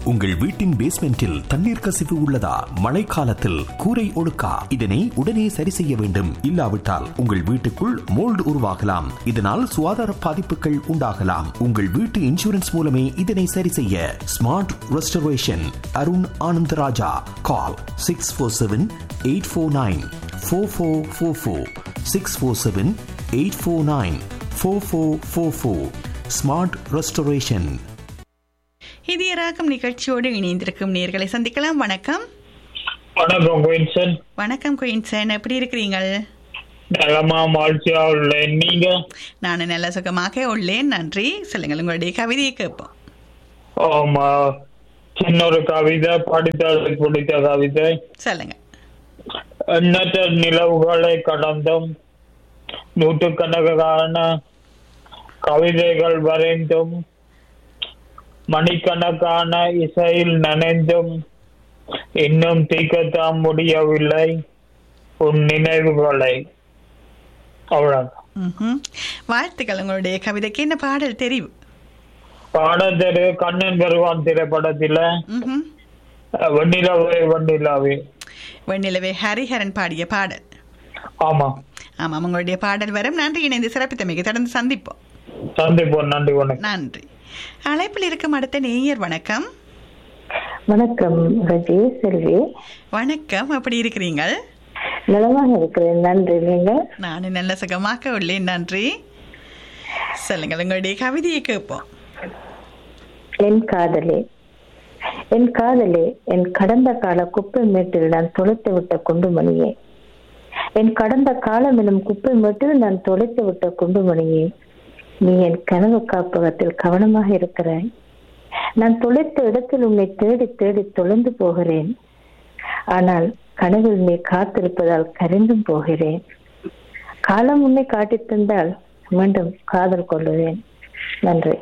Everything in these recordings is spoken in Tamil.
உங்கள் வீட்டின் பேஸ்மெண்டில் தண்ணீர் கசிவு உள்ளதா மழைக்காலத்தில் கூரை ஒழுக்கா இதனை உடனே சரி செய்ய வேண்டும் இல்லாவிட்டால் உங்கள் வீட்டுக்குள் மோல்டு உருவாகலாம் இதனால் சுகாதார பாதிப்புகள் உண்டாகலாம் உங்கள் வீட்டு இன்சூரன்ஸ் மூலமே இதனை சரி செய்ய smart restoration Arun Anandaraja call six four seven eight four nine four four four four six four seven eight four nine four four four four smart restoration இதய ராகம் நிகழ்ச்சியோடு இணைந்திருக்கும் நேர்களை சந்திக்கலாம் வணக்கம் வணக்கம் குயின்சன் வணக்கம் குயின்சன் எப்படி இருக்கிறீங்கள் நலமா மாழ்ச்சியா உள்ளேன் நீங்க நான் நல்ல சுகமாக உள்ளேன் நன்றி சொல்லுங்கள் உங்களுடைய கவிதையை கேட்போம் ஆமா சின்ன ஒரு கவிதை படித்தது பிடித்த கவிதை சொல்லுங்க எண்ணற்ற நிலவுகளை கடந்தும் நூற்றுக்கணக்கான கவிதைகள் வரைந்தும் மணிக்கணக்கான இசையில் நனைந்தும் இன்னும் தீர்க்கத்தான் முடியவில்லை உன் நினைவுகளை அவ்வளவு ம்ஹும். வாழ்த்துக்கள் உங்களுடைய கவிதைக்கு என்ன பாடல் தெரிவு பாடத்தெரு கண்ணன் பெருவான் திரைப்படத்தில ம்ஹும். வெண்ணிலாவே வெண்ணிலாவே வெண்ணிலவே ஹரிஹரன் பாடிய பாடல் ஆமா ஆமாம் உங்களுடைய பாடல் வரும் நன்றி இணைந்து சிறப்பித்தமைக்கு தொடர்ந்து சந்திப்போம் சந்திப்போம் நன்றி வணக்கம் நன்றி அழைப்பில் இருக்கும் அடுத்த நேயர் வணக்கம் வணக்கம் ரஜி செல்வி வணக்கம் எப்படி இருக்கிறீங்கள் நலமாக இருக்கிறேன் நன்றி நீங்க நான் நல்ல சுகமாக உள்ளேன் நன்றி சொல்லுங்கள் உங்களுடைய கவிதையை கேட்போம் என் காதலே என் காதலே என் கடந்த கால குப்பை மேட்டில் நான் தொலைத்து விட்ட குண்டுமணியே என் கடந்த காலம் எனும் குப்பை மேட்டில் நான் தொலைத்து விட்ட குண்டுமணியே நீ என் கனவு காப்பகத்தில் கவனமாக இருக்கிறாய் நான் தொலைத்த இடத்தில் உன்னை தேடி தேடி தொலைந்து போகிறேன் ஆனால் கனவில் நீ காத்திருப்பதால் கரைந்தும் போகிறேன் காலம் உன்னை காட்டித் தந்தால் மீண்டும் காதல் கொள்ளுவேன் நன்றி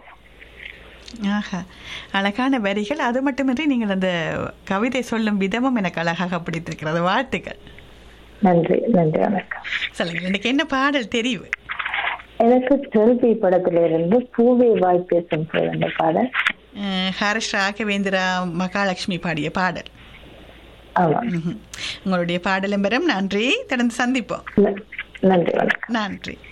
ஆஹா அழகான வரிகள் அது மட்டுமின்றி நீங்கள் அந்த கவிதை சொல்லும் விதமும் எனக்கு அழகாக பிடித்திருக்கிறது வாழ்த்துக்கள் நன்றி நன்றி வணக்கம் சொல்லுங்கள் எனக்கு என்ன பாடல் தெரிவு எனக்கு செல்வி படத்திலிருந்து பூவே வாய் பேசும் போது அந்த பாடல் அஹ், ஹரிஷ் ராகவேந்திரா மகாலட்சுமி பாடிய பாடல் ஆமா ம்ஹும். உங்களுடைய பாடலும் பெறும் நன்றி தொடர்ந்து சந்திப்போம் ந- நன்றி வணக்கம் நன்றி